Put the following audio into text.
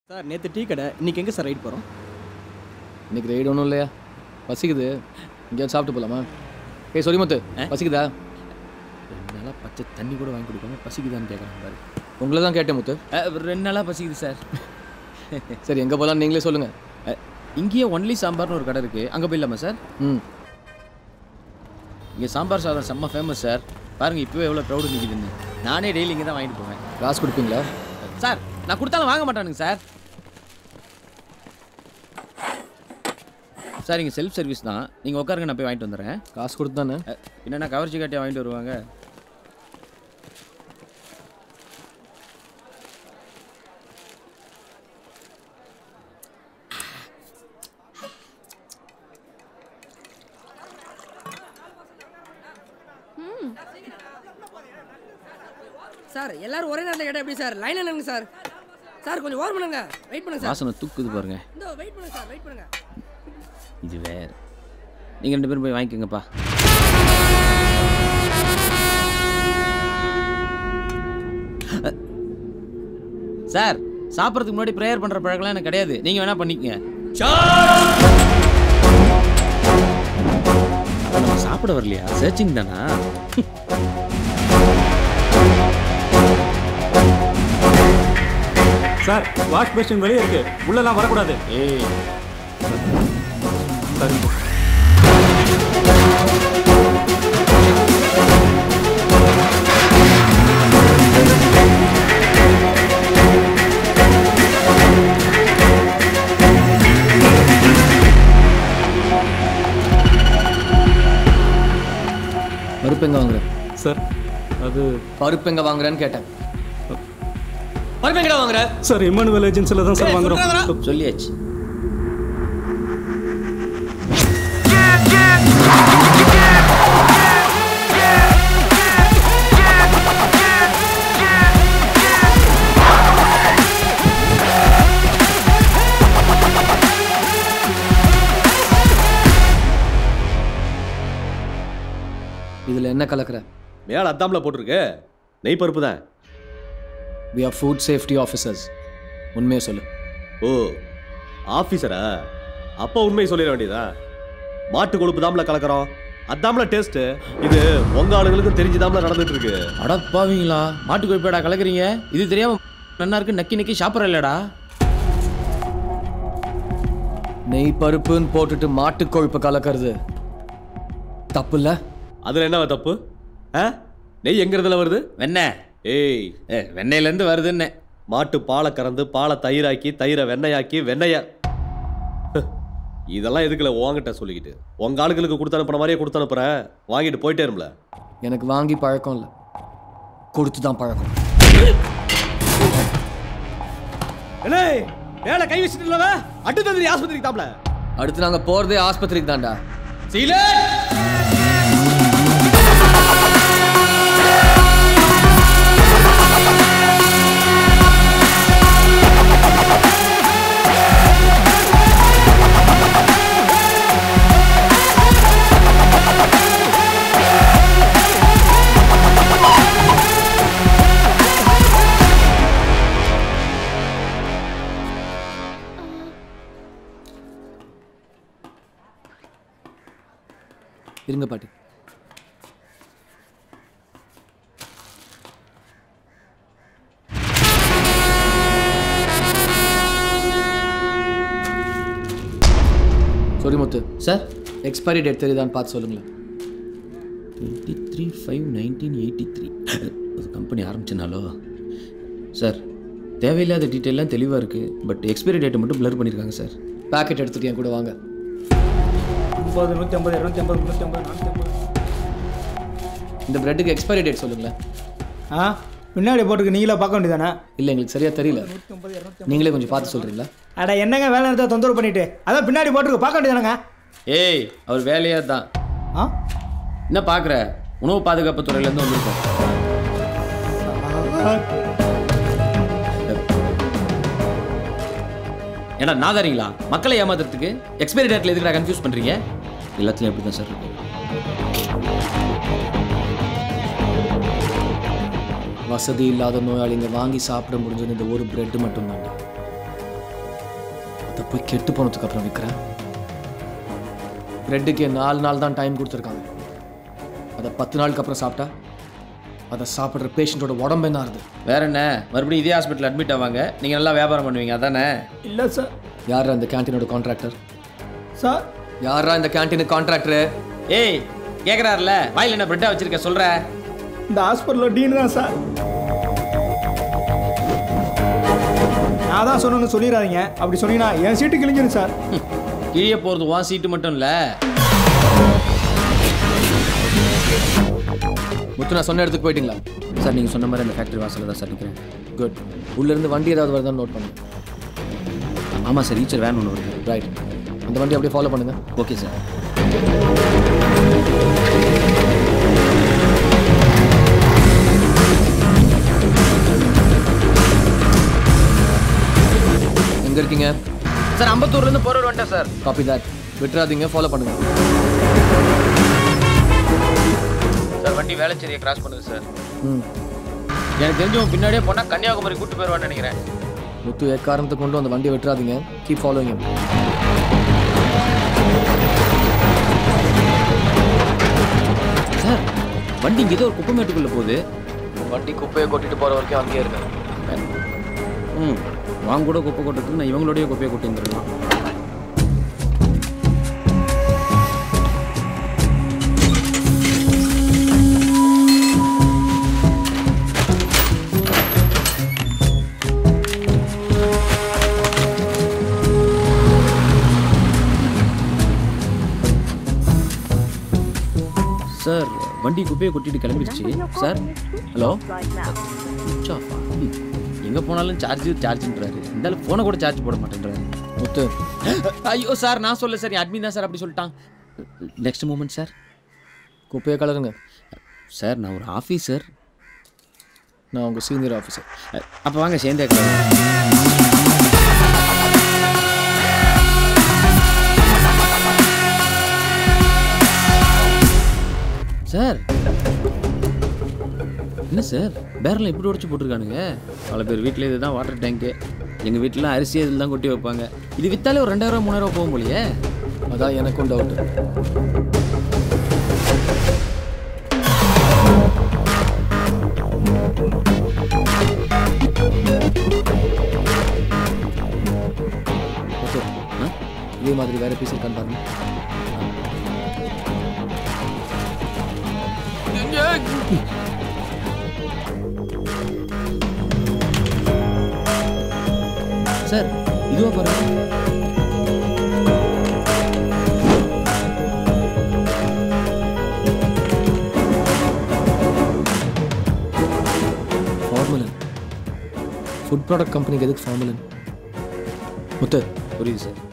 Sir நேற்று tea கடை இன்னைக்கு எங்கே சார் ரைட் போகிறோம் இன்னைக்கு ரைடு ஒன்றும் இல்லையா பசிக்குது எங்கேயாவது சாப்பிட்டு போகலாமா ஏய் சொல்லி முத்து பசிக்குதா ரெண்டு நாளாக பச்சை தண்ணி கூட வாங்கி கொடுக்காம பசிக்குதான்னு கேட்குறாங்க பாரு உங்களை தான் கேட்டேன் முத்து அஹ், ரெண்டு நாளாக பசிக்குது சார் சரி எங்கே போகலாம் நீங்களே சொல்லுங்கள் அஹ், இங்கேயே ஒன்லி சாம்பார்னு ஒரு கடை இருக்குது அங்கே போயிடலாமா சார் ம் இங்கே சாம்பார் சாதம் செம்ம ஃபேமஸ் சார் பாருங்கள் இப்போவே எவ்வளோ க்ரௌடு நிற்கிதுன்னு நானே டெய்லி இங்கே தான் வாங்கிட்டு போவேன் காசு கொடுப்பீங்களா சார் நான் கொடுத்தாலும் வாங்க மாட்டானுங்க சார் சார் இங்கே செல்ஃப் சர்வீஸ் தான் நீங்கள் உட்காருங்க நான் போய் வாங்கிட்டு வந்துடுறேன் காசு கொடுத்து தானே அஹ், என்னண்ணா கவர்ச்சி காட்டியாக வாங்கிட்டு வருவாங்க சார் எல்லாரும் ஒரே நேரத்தில் கேட்டால் எப்படி சார் லைன் என்னங்க சார் சார் கொஞ்சம் ஓரம் பண்ணுங்க வெயிட் பண்ணுங்க சார் வாசனை தூக்குது பாருங்க இந்த வெயிட் பண்ணுங்க சார் வெயிட் பண்ணுங்க இது வேற நீங்கள் ரெண்டு பேரும் போய் வாங்கிக்கோங்கப்பா சார் சாப்பிட்றதுக்கு முன்னாடி ப்ரேயர் பண்ணுற பழக்கம்லாம் எனக்கு கிடையாது நீங்கள் வேணால் பண்ணிக்கங்க நம்ம சாப்பிட வரலையா சர்ச்சிங் தானா சார் வாஷ் பேஷன் வெளியே இருக்கு உள்ளெல்லாம் வரக்கூடாது ஏய் சரி பருப்பு எங்கே வாங்குறேன் சார் அது பருப்பு எங்கே வாங்குறேன்னு கேட்டேன் பருப்பு எங்கடா வாங்குற சார் இமானுவல் ஏஜென்சியில் தான் சார் வாங்குறோம் சொல்லியாச்சு இதில் என்ன கலக்கிற மேலே அத்தாம்ல போட்டிருக்கு நெய் பருப்பு தான் we are food safety officers உண்மையை சொல்லு ஓ ஆஃபீஸரா அப்போ உண்மையை சொல்லிட வேண்டியதா மாட்டு கொழுப்பு தாம்ல கலக்கிறோம் அதாம்ல டேஸ்ட் இது உங்க ஆளுங்களுக்கும் தெரிஞ்சுதாம்ல நடந்துட்டு இருக்கு அடப்பாவீங்களா மாட்டு கோழிப்பேடா கலக்குறீங்க இது தெரியாம நன்னா இருக்கு நக்கி நக்கி சாப்பிட்ற இல்லடா நெய் பருப்புன்னு போட்டுட்டு மாட்டு கொழுப்பு கலக்கிறது தப்பு இல்லை அதுல என்ன தப்பு ஆ நெய் எங்கிறதுல வருது வெண்ணெய் ஏய் ஏ வெண்ணெயிலேருந்து வருதுன்னு மாட்டு பாலை கறந்து பாலை தயிராக்கி தயிரை வெண்ணெயாக்கி வெண்ணெய இதெல்லாம் எதுக்குல உங்ககிட்ட சொல்லிக்கிட்டு உங்க ஆளுங்களுக்கு கொடுத்து அனுப்புன மாதிரியே கொடுத்து அனுப்புறேன் வாங்கிட்டு போயிட்டே இரும்ல எனக்கு வாங்கி பழக்கம் இல்லை கொடுத்து தான் பழக்கம் ஏலே வேலை கை வச்சுட்டு இல்லவ அட்டு தந்திரி ஆஸ்பத்திரிக்கு தாம்ல அடுத்து நாங்கள் போகிறதே ஆஸ்பத்திரிக்கு தான்டா சீலே இருங்க பாட்டி sorry முத்து சார் எக்ஸ்பைரி டேட் தெரியுதான்னு பார்த்து சொல்லுங்களேன் twenty three five nineteen eighty three ஒரு கம்பெனி ஆரம்பிச்சனாலோ சார் தேவையில்லாத டீட்டெயிலாம் தெளிவாக இருக்குது பட் எக்ஸ்பைரி டேட்டை மட்டும் blur பண்ணியிருக்காங்க சார் பேக்கெட் எடுத்துட்டு என் கூட வாங்க முப்பது நூற்றி ஐம்பது இரநூத்தி ஐம்பது முந்நூற்றி ஐம்பது நானூற்றி ஐம்பது இந்த பிரெட்டுக்கு எக்ஸ்பைரி டேட் சொல்லுங்களேன் ஆ பின்னாடி போட்டுருக்கு நீங்களே பார்க்க வேண்டியதானே இல்லை எங்களுக்கு சரியா தெரியல நீங்களே கொஞ்சம் பார்த்து சொல்கிறீங்களா அட என்னங்க வேலை நேரத்தை தொந்தரவு பண்ணிட்டு அதான் பின்னாடி போட்டுருக்கு பார்க்க வேண்டியதானங்க ஏய் அவர் வேலையாக தான் ஆ என்ன பார்க்குற உணவு பாதுகாப்பு துறையிலேருந்து வந்திருக்கோம் ஏன்னா நாதாரிங்களா மக்களை ஏமாத்துறதுக்கு எக்ஸ்பைரி டேட்டில் எதுக்குடா கன்ஃபியூஸ் பண்ணுறீங்க எல்லாத்துலையும் அப்படி தான் சார் இருக்கும் வசதி இல்லாத நோயாளிங்க வாங்கி சாப்பிட முடிஞ்சது இந்த ஒரு பிரெட் மட்டும்தான்டா அதை போய் கெட்டு போனதுக்கு அப்புறம் விற்கிறேன் பிரெட்டுக்கு நாலு நாள் தான் டைம் கொடுத்துருக்காங்க அதை பத்து நாளுக்கு அப்புறம் சாப்பிட்டா அதை சாப்பிட்ற பேஷண்ட்டோட உடம்பு என்ன ஆகுது வேற என்ன மறுபடியும் இதே ஹாஸ்பிட்டல் அட்மிட் ஆவாங்க நீங்கள் நல்லா வியாபாரம் பண்ணுவீங்க அதானே இல்லை சார் யாரா இந்த கேண்டீனோட கான்ட்ராக்டர் சார் யாரா இந்த கேண்டீனுக்கு கான்ட்ராக்டர் ஏய் கேட்குறாருல வாயில் என்ன பிரெட்டாக வச்சிருக்க சொல்கிற இந்த ஹாஸ்பிட்டலில் டீன் தான் சார் நான் தான் சொன்னேன்னு சொல்லிடாதீங்க அப்படி சொன்னீங்கன்னா என் சீட்டு கிழிஞ்சிடும் சார் கீழே போகிறது உன் சீட்டு மட்டும் இல்லை முத்து நான் சொன்ன இடத்துக்கு போயிட்டீங்களா சார் நீங்கள் சொன்ன மாதிரி அந்த ஃபேக்ட்ரி வாசலில் தான் சார் நிற்கிறேன் குட் உள்ளேருந்து வண்டி ஏதாவது வருதான்னு நோட் பண்ணுங்க ஆமாம் சார் ஈச்சர் வேன் ஒன்று வருது ரைட் அந்த வண்டி அப்படியே ஃபாலோ பண்ணுங்க ஓகே சார் எங்க இருக்கீங்க சார் அம்பத்தூர்லேருந்து போகிற வந்துட்டேன் சார் காப்பி தட் விட்டுறாதீங்க ஃபாலோ பண்ணுங்க சார் வண்டி வேளச்சேரியை கிராஸ் பண்ணுது சார் ம் எனக்கு தெரிஞ்சவங்க பின்னாடியே போனால் கன்னியாகுமரி கூட்டு போயிடுவான்னு நினைக்கிறேன் முத்து எக்காரணத்தை கொண்டு அந்த வண்டியை விட்டுறாதீங்க கீப் ஃபாலோவிங் சார் வண்டி இங்கே ஏதோ ஒரு குப்பமேட்டுக்குள்ளே போகுது வண்டி குப்பையை கொட்டிட்டு போற வரைக்கும் அங்கேயே இருங்க ம் வாங்க கூட குப்பை கொட்டுறதுக்கு நான் இவங்களோடய குப்பையை கொட்டி வந்துடலாம் சார் வண்டி குப்பையை கொட்டிட்டு கிளம்பிடுச்சு சார் ஹலோ சுவிட்ச் ஆஃபா எங்கே போனாலும் சார்ஜ் சார்ஜ்ன்றாரு இருந்தாலும் ஃபோனை கூட சார்ஜ் போட மாட்டேன்றாரு முத்து ஐயோ சார் நான் சொல்ல சார் என் அட்மின் தான் சார் அப்படி சொல்லிட்டான் நெக்ஸ்ட் மூமெண்ட் சார் குப்பையை கலருங்க சார் நான் ஒரு ஆஃபீஸர் நான் உங்க சீனியர் ஆஃபீஸர் அப்போ வாங்க சேர்ந்தே கிளம்புவோம். சார் என்ன சார் பேரலாம் இப்படி உடச்சி போட்டிருக்கானுங்க பல பேர் வீட்டில் இதுதான் வாட்டர் டேங்க்கு எங்கள் வீட்டிலாம் அரிசி இதில் தான் கொட்டி வைப்பாங்க இது வித்தாலே ஒரு ரெண்டாயிரம் மூணாயிரம் போகும் போலியே அதான் எனக்கும் டவுட் ஓகே ஆ? இதே மாதிரி வேற பீஸ் இருக்கான்னு பாருங்க சார் இதுவா பாருங்க ஃபார்முலன் ஃபுட் ப்ராடக்ட் கம்பெனிக்கு எதுக்கு ஃபார்முலன் முத்து புரியுது சார்